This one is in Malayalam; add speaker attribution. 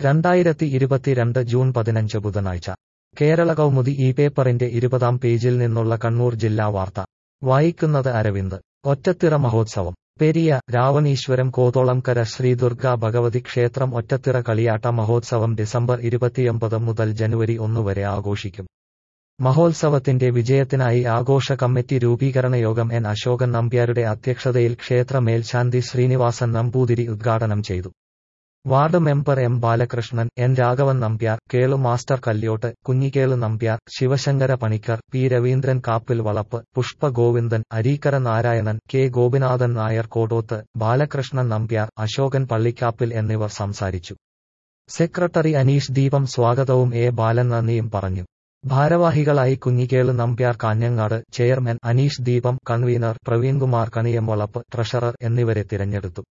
Speaker 1: രണ്ടായിരത്തി ഇരുപത്തിരണ്ട് ജൂൺ പതിനഞ്ച് ബുധനാഴ്ച കേരള കൗമുദി ഈ പേപ്പറിന്റെ ഇരുപതാം പേജിൽ നിന്നുള്ള കണ്ണൂർ ജില്ലാ വാർത്ത വായിക്കുന്നത് അരവിന്ദ് ഒറ്റത്തിറ മഹോത്സവം പെരിയ രാവണീശ്വരം കോതോളംകര ശ്രീ ദുർഗാ ഭഗവതി ക്ഷേത്രം ഒറ്റത്തിറ കളിയാട്ട മഹോത്സവം ഡിസംബർ ഇരുപത്തിയൊമ്പത് മുതൽ ജനുവരി ഒന്ന് വരെ ആഘോഷിക്കും മഹോത്സവത്തിന്റെ വിജയത്തിനായി ആഘോഷ കമ്മിറ്റി രൂപീകരണ യോഗം എൻ അശോകൻ നമ്പ്യാരുടെ അധ്യക്ഷതയിൽ ക്ഷേത്ര മേൽശാന്തി ശ്രീനിവാസൻ നമ്പൂതിരി ഉദ്ഘാടനം ചെയ്തു ward member M Balakrishnan N Raghavan Nambiar Kelu master Kalyot Kunhikelu Nambiar Sivasankara Panicker P Raveendran Kappil Valappu Pushpa Govindan Areekkara Narayanan K Gopinathan Nair Kodoth Balakrishnan Nambiar Ashokan Pallikkappil എന്നിവർ സംസാരിച്ചു സെക്രട്ടറി അനീഷ് ദീപം സ്വാഗതവും എ ബാലൻ നന്ദിയും പറഞ്ഞു ഭാരവാഹികളായി Kunhikelu Nambiar Kanhangad chairman Aneesh Deepam convener Praveenkumar കണിയംവളപ്പ് treasurer എന്നിവരെ തിരഞ്ഞെടുത്തു